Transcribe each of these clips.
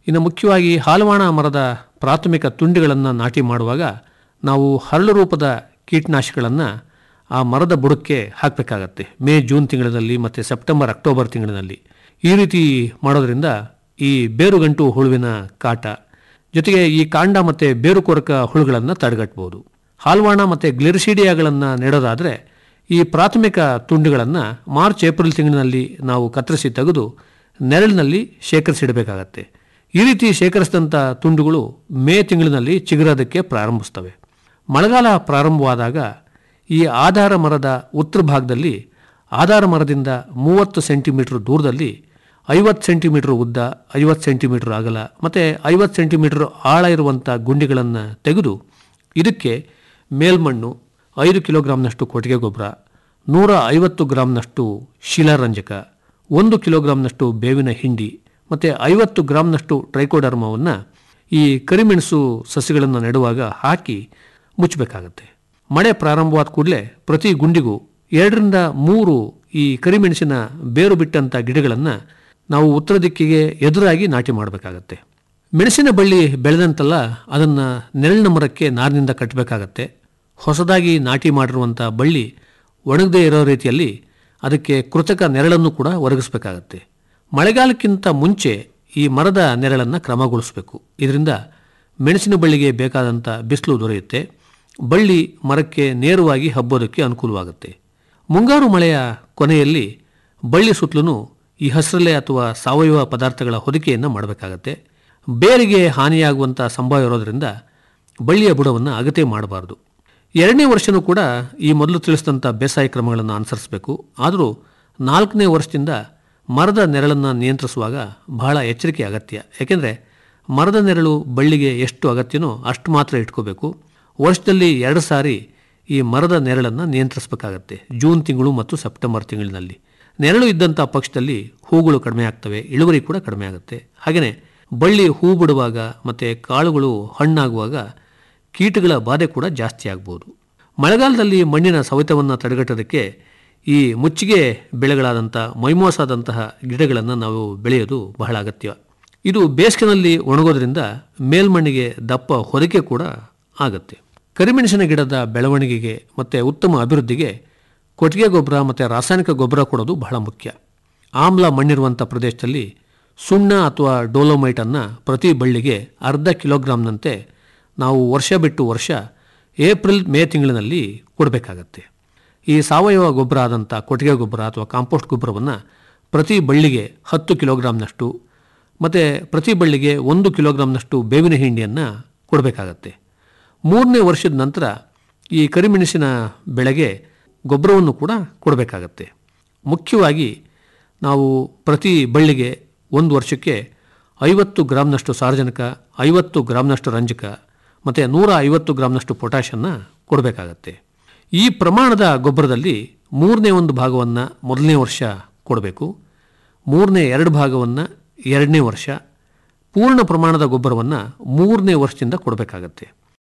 ಇನ್ನು ಮುಖ್ಯವಾಗಿ ಹಾಲವಾಣ ಮರದ ಪ್ರಾಥಮಿಕ ತುಂಡಿಗಳನ್ನು ನಾಟಿ ಮಾಡುವಾಗ ನಾವು ಹರಳು ರೂಪದ ಕೀಟನಾಶಕಗಳನ್ನು ಆ ಮರದ ಬುಡಕ್ಕೆ ಹಾಕಬೇಕಾಗತ್ತೆ ಮೇ ಜೂನ್ ತಿಂಗಳಿನಲ್ಲಿ ಮತ್ತು ಸೆಪ್ಟೆಂಬರ್ ಅಕ್ಟೋಬರ್ ತಿಂಗಳಿನಲ್ಲಿ ಈ ರೀತಿ ಮಾಡೋದ್ರಿಂದ ಈ ಬೇರುಗಂಟು ಹುಳುವಿನ ಕಾಟ ಜೊತೆಗೆ ಈ ಕಾಂಡ ಮತ್ತು ಬೇರು ಕೊರಕ ಹುಳುಗಳನ್ನು ತಡೆಗಟ್ಟಬಹುದು ಹಾಲ್ವಾಣ ಮತ್ತು ಗ್ಲಿರ್ಸಿಡಿಯಾಗಳನ್ನು ನೆಡೋದಾದರೆ ಈ ಪ್ರಾಥಮಿಕ ತುಂಡುಗಳನ್ನು ಮಾರ್ಚ್ ಏಪ್ರಿಲ್ ತಿಂಗಳಿನಲ್ಲಿ ನಾವು ಕತ್ತರಿಸಿ ತೆಗೆದು ನೆರಳಿನಲ್ಲಿ ಶೇಖರಿಸಿಡಬೇಕಾಗತ್ತೆ ಈ ರೀತಿ ಶೇಖರಿಸಿದಂಥ ತುಂಡುಗಳು ಮೇ ತಿಂಗಳಿನಲ್ಲಿ ಚಿಗುರೋದಕ್ಕೆ ಪ್ರಾರಂಭಿಸ್ತವೆ ಮಳೆಗಾಲ ಪ್ರಾರಂಭವಾದಾಗ ಈ ಆಧಾರ ಮರದ ಉತ್ತರ ಭಾಗದಲ್ಲಿ ಆಧಾರ ಮರದಿಂದ ಮೂವತ್ತು ಸೆಂಟಿಮೀಟರ್ ದೂರದಲ್ಲಿ ಐವತ್ತು ಸೆಂಟಿಮೀಟರ್ ಉದ್ದ ಐವತ್ತು ಸೆಂಟಿಮೀಟರ್ ಅಗಲ ಮತ್ತು ಐವತ್ತು ಸೆಂಟಿಮೀಟರ್ ಆಳ ಇರುವಂಥ ಗುಂಡಿಗಳನ್ನು ತೆಗೆದು ಇದಕ್ಕೆ ಮೇಲ್ಮಣ್ಣು ಐದು ಕಿಲೋಗ್ರಾಂನಷ್ಟು ಕೊಟ್ಟಿಗೆ ಗೊಬ್ಬರ ನೂರ ಐವತ್ತು ಗ್ರಾಂನಷ್ಟು ಶಿಲಾರಂಜಕ ಒಂದು ಕಿಲೋಗ್ರಾಂನಷ್ಟು ಬೇವಿನ ಹಿಂಡಿ ಮತ್ತು ಐವತ್ತು ಗ್ರಾಂನಷ್ಟು ಟ್ರೈಕೋಡರ್ಮವನ್ನು ಈ ಕರಿಮೆಣಸು ಸಸಿಗಳನ್ನು ನೆಡುವಾಗ ಹಾಕಿ ಮುಚ್ಚಬೇಕಾಗತ್ತೆ ಮಳೆ ಪ್ರಾರಂಭವಾದ ಕೂಡಲೇ ಪ್ರತಿ ಗುಂಡಿಗೂ ಎರಡರಿಂದ ಮೂರು ಈ ಕರಿಮೆಣಸಿನ ಬೇರು ಬಿಟ್ಟಂಥ ಗಿಡಗಳನ್ನು ನಾವು ಉತ್ತರ ದಿಕ್ಕಿಗೆ ಎದುರಾಗಿ ನಾಟಿ ಮಾಡಬೇಕಾಗತ್ತೆ ಮೆಣಸಿನ ಬಳ್ಳಿ ಬೆಳೆದಂತಲ್ಲ ಅದನ್ನು ನೆರಳಿನ ಮರಕ್ಕೆ ನಾರಿನಿಂದ ಕಟ್ಟಬೇಕಾಗತ್ತೆ ಹೊಸದಾಗಿ ನಾಟಿ ಮಾಡಿರುವಂಥ ಬಳ್ಳಿ ಒಣಗದೇ ಇರೋ ರೀತಿಯಲ್ಲಿ ಅದಕ್ಕೆ ಕೃತಕ ನೆರಳನ್ನು ಕೂಡ ಒದಗಿಸಬೇಕಾಗತ್ತೆ ಮಳೆಗಾಲಕ್ಕಿಂತ ಮುಂಚೆ ಈ ಮರದ ನೆರಳನ್ನು ಕ್ರಮಗೊಳಿಸಬೇಕು ಇದರಿಂದ ಮೆಣಸಿನ ಬಳ್ಳಿಗೆ ಬೇಕಾದಂಥ ಬಿಸಿಲು ದೊರೆಯುತ್ತೆ ಬಳ್ಳಿ ಮರಕ್ಕೆ ನೇರವಾಗಿ ಹಬ್ಬೋದಕ್ಕೆ ಅನುಕೂಲವಾಗುತ್ತೆ ಮುಂಗಾರು ಮಳೆಯ ಕೊನೆಯಲ್ಲಿ ಬಳ್ಳಿ ಸುತ್ತಲೂ ಈ ಹಸಿರಲೆ ಅಥವಾ ಸಾವಯವ ಪದಾರ್ಥಗಳ ಹೊದಿಕೆಯನ್ನು ಮಾಡಬೇಕಾಗತ್ತೆ ಬೇರಿಗೆ ಹಾನಿಯಾಗುವಂಥ ಸಂಭವ ಇರೋದರಿಂದ ಬಳ್ಳಿಯ ಬುಡವನ್ನು ಅಗತ್ಯ ಮಾಡಬಾರ್ದು ಎರಡನೇ ವರ್ಷನೂ ಕೂಡ ಈ ಮೊದಲು ತಿಳಿಸಿದಂಥ ಬೇಸಾಯ ಕ್ರಮಗಳನ್ನು ಅನುಸರಿಸಬೇಕು ಆದರೂ ನಾಲ್ಕನೇ ವರ್ಷದಿಂದ ಮರದ ನೆರಳನ್ನು ನಿಯಂತ್ರಿಸುವಾಗ ಬಹಳ ಎಚ್ಚರಿಕೆ ಅಗತ್ಯ ಯಾಕೆಂದರೆ ಮರದ ನೆರಳು ಬಳ್ಳಿಗೆ ಎಷ್ಟು ಅಗತ್ಯನೋ ಅಷ್ಟು ಮಾತ್ರ ಇಟ್ಕೋಬೇಕು ವರ್ಷದಲ್ಲಿ ಎರಡು ಸಾರಿ ಈ ಮರದ ನೆರಳನ್ನು ನಿಯಂತ್ರಿಸಬೇಕಾಗತ್ತೆ ಜೂನ್ ತಿಂಗಳು ಮತ್ತು ಸೆಪ್ಟೆಂಬರ್ ತಿಂಗಳಿನಲ್ಲಿ ನೆರಳು ಇದ್ದಂಥ ಪಕ್ಷದಲ್ಲಿ ಹೂಗಳು ಕಡಿಮೆ ಆಗ್ತವೆ ಇಳುವರಿ ಕೂಡ ಕಡಿಮೆ ಆಗುತ್ತೆ ಹಾಗೆಯೇ ಬಳ್ಳಿ ಹೂ ಬಿಡುವಾಗ ಮತ್ತು ಕಾಳುಗಳು ಹಣ್ಣಾಗುವಾಗ ಕೀಟಗಳ ಬಾಧೆ ಕೂಡ ಜಾಸ್ತಿ ಆಗ್ಬೋದು ಮಳೆಗಾಲದಲ್ಲಿ ಮಣ್ಣಿನ ಸವೆತವನ್ನು ತಡೆಗಟ್ಟೋದಕ್ಕೆ ಈ ಮುಚ್ಚಿಗೆ ಬೆಳೆಗಳಾದಂಥ ಮೈಮೋಸಾದಂತಹ ಗಿಡಗಳನ್ನು ನಾವು ಬೆಳೆಯೋದು ಬಹಳ ಅಗತ್ಯ ಇದು ಬೇಸಿಗೆನಲ್ಲಿ ಒಣಗೋದ್ರಿಂದ ಮೇಲ್ಮಣ್ಣಿಗೆ ದಪ್ಪ ಹೊದಿಕೆ ಕೂಡ ಆಗುತ್ತೆ ಕರಿಮೆಣಸಿನ ಗಿಡದ ಬೆಳವಣಿಗೆಗೆ ಮತ್ತು ಉತ್ತಮ ಅಭಿವೃದ್ಧಿಗೆ ಕೊಟ್ಟಿಗೆ ಗೊಬ್ಬರ ಮತ್ತು ರಾಸಾಯನಿಕ ಗೊಬ್ಬರ ಕೊಡೋದು ಬಹಳ ಮುಖ್ಯ ಆಮ್ಲ ಮಣ್ಣಿರುವಂಥ ಪ್ರದೇಶದಲ್ಲಿ ಸುಣ್ಣ ಅಥವಾ ಡೋಲೋಮೈಟನ್ನು ಪ್ರತಿ ಬಳ್ಳಿಗೆ ಅರ್ಧ ಕಿಲೋಗ್ರಾಂನಂತೆ ನಾವು ವರ್ಷ ಬಿಟ್ಟು ವರ್ಷ ಏಪ್ರಿಲ್ ಮೇ ತಿಂಗಳಿನಲ್ಲಿ ಕೊಡಬೇಕಾಗತ್ತೆ ಈ ಸಾವಯವ ಗೊಬ್ಬರ ಆದಂಥ ಕೊಟ್ಟಿಗೆ ಗೊಬ್ಬರ ಅಥವಾ ಕಾಂಪೋಸ್ಟ್ ಗೊಬ್ಬರವನ್ನು ಪ್ರತಿ ಬಳ್ಳಿಗೆ ಹತ್ತು ಕಿಲೋಗ್ರಾಂನಷ್ಟು ಮತ್ತು ಪ್ರತಿ ಬಳ್ಳಿಗೆ ಒಂದು ಕಿಲೋಗ್ರಾಂನಷ್ಟು ಬೇವಿನ ಹಿಂಡಿಯನ್ನು ಕೊಡಬೇಕಾಗತ್ತೆ ಮೂರನೇ ವರ್ಷದ ನಂತರ ಈ ಕರಿಮೆಣಸಿನ ಬೆಳೆಗೆ ಗೊಬ್ಬರವನ್ನು ಕೂಡ ಕೊಡಬೇಕಾಗತ್ತೆ ಮುಖ್ಯವಾಗಿ ನಾವು ಪ್ರತಿ ಬಳ್ಳಿಗೆ ಒಂದು ವರ್ಷಕ್ಕೆ ಐವತ್ತು ಗ್ರಾಂನಷ್ಟು ಸಾರಜನಕ ಐವತ್ತು ಗ್ರಾಂನಷ್ಟು ರಂಜಕ ಮತ್ತು ನೂರ ಐವತ್ತು ಗ್ರಾಂನಷ್ಟು ಪೊಟ್ಯಾಷನ್ನು ಕೊಡಬೇಕಾಗತ್ತೆ ಈ ಪ್ರಮಾಣದ ಗೊಬ್ಬರದಲ್ಲಿ ಮೂರನೇ ಒಂದು ಭಾಗವನ್ನು ಮೊದಲನೇ ವರ್ಷ ಕೊಡಬೇಕು ಮೂರನೇ ಎರಡು ಭಾಗವನ್ನು ಎರಡನೇ ವರ್ಷ ಪೂರ್ಣ ಪ್ರಮಾಣದ ಗೊಬ್ಬರವನ್ನು ಮೂರನೇ ವರ್ಷದಿಂದ ಕೊಡಬೇಕಾಗತ್ತೆ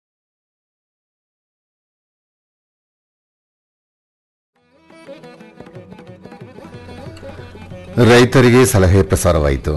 ರೈತರಿಗೆ ಸಲಹೆ ಪ್ರಸಾರವಾಯಿತು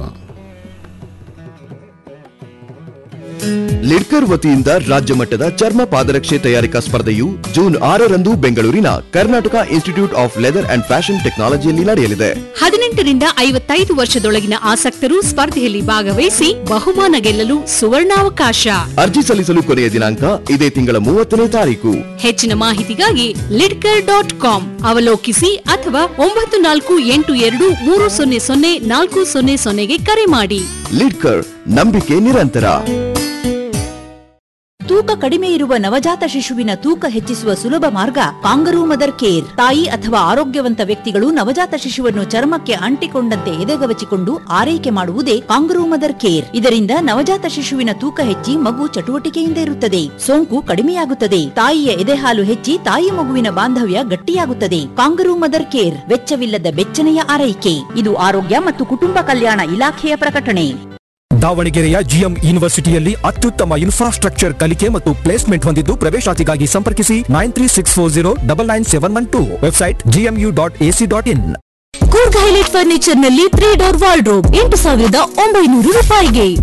ಲಿಡ್ಕರ್ ವತಿಯಿಂದ ರಾಜ್ಯ ಮಟ್ಟದ ಚರ್ಮ ಪಾದರಕ್ಷೆ ತಯಾರಿಕಾ ಸ್ಪರ್ಧೆಯು ಜೂನ್ ಆರರಂದು ಬೆಂಗಳೂರಿನ Karnataka institute of leather and fashion ಟೆಕ್ನಾಲಜಿಯಲ್ಲಿ ನಡೆಯಲಿದೆ ಹದಿನೆಂಟರಿಂದ ಐವತ್ತೈದು ವರ್ಷದೊಳಗಿನ ಆಸಕ್ತರು ಸ್ಪರ್ಧೆಯಲ್ಲಿ ಭಾಗವಹಿಸಿ ಬಹುಮಾನ ಗೆಲ್ಲಲು ಸುವರ್ಣಾವಕಾಶ ಅರ್ಜಿ ಸಲ್ಲಿಸಲು ಕೊನೆಯ ದಿನಾಂಕ ಇದೇ ತಿಂಗಳ ಮೂವತ್ತನೇ ತಾರೀಕು ಹೆಚ್ಚಿನ ಮಾಹಿತಿಗಾಗಿ ಲಿಡ್ಕರ್ ಡಾಟ್ ಕಾಮ್ ಅವಲೋಕಿಸಿ ಅಥವಾ ಒಂಬತ್ತು ನಾಲ್ಕು ಎಂಟು ಎರಡು ಮೂರು ಸೊನ್ನೆ ಸೊನ್ನೆ ನಾಲ್ಕು ಸೊನ್ನೆ ಸೊನ್ನೆಗೆ ಕರೆ ಮಾಡಿ ಲಿಡ್ಕರ್ ನಂಬಿಕೆ ನಿರಂತರ ತೂಕ ಕಡಿಮೆ ಇರುವ ನವಜಾತ ಶಿಶುವಿನ ತೂಕ ಹೆಚ್ಚಿಸುವ ಸುಲಭ ಮಾರ್ಗ ಕಾಂಗರೂ ಮದರ್ ಕೇರ್ ತಾಯಿ ಅಥವಾ ಆರೋಗ್ಯವಂತ ವ್ಯಕ್ತಿಗಳು ನವಜಾತ ಶಿಶುವನ್ನು ಚರ್ಮಕ್ಕೆ ಅಂಟಿಕೊಂಡಂತೆ ಎದೆಗವಚಿಕೊಂಡು ಆರೈಕೆ ಮಾಡುವುದೇ ಕಾಂಗರೂ ಮದರ್ ಕೇರ್ ಇದರಿಂದ ನವಜಾತ ಶಿಶುವಿನ ತೂಕ ಹೆಚ್ಚಿ ಮಗು ಚಟುವಟಿಕೆಯಿಂದ ಇರುತ್ತದೆ ಸೋಂಕು ಕಡಿಮೆಯಾಗುತ್ತದೆ ತಾಯಿಯ ಎದೆಹಾಲು ಹೆಚ್ಚಿ ತಾಯಿ ಮಗುವಿನ ಬಾಂಧವ್ಯ ಗಟ್ಟಿಯಾಗುತ್ತದೆ ಕಾಂಗರೂ ಮದರ್ ಕೇರ್ ವೆಚ್ಚವಿಲ್ಲದ ಬೆಚ್ಚನೆಯ ಆರೈಕೆ ಇದು ಆರೋಗ್ಯ ಮತ್ತು ಕುಟುಂಬ ಕಲ್ಯಾಣ ಇಲಾಖೆಯ ಪ್ರಕಟಣೆ ದಾವಣಗೆರೆಯ ಜಿಎಂ ಯೂನಿವರ್ಸಿಟಿಯಲ್ಲಿ ಅತ್ಯುತ್ತಮ ಇನ್ಫ್ರಾಸ್ಟ್ರಕ್ಚರ್ ಕಲಿಕೆ ಮತ್ತು ಪ್ಲೇಸ್ಮೆಂಟ್ ಹೊಂದಿದ್ದು ಪ್ರವೇಶಾತಿಗಾಗಿ ಸಂಪರ್ಕಿಸಿ nine three six four zero double nine seven one two website GMU dot AC dot IN Coorg highlight furniture ನಲ್ಲಿ ತ್ರೀ ಡೋರ್ ವಾರ್ಡ್ರೋಬ್ ಎಂಟು ಸಾವಿರದ ಒಂಬೈನೂರು ರೂಪಾಯಿಗೆ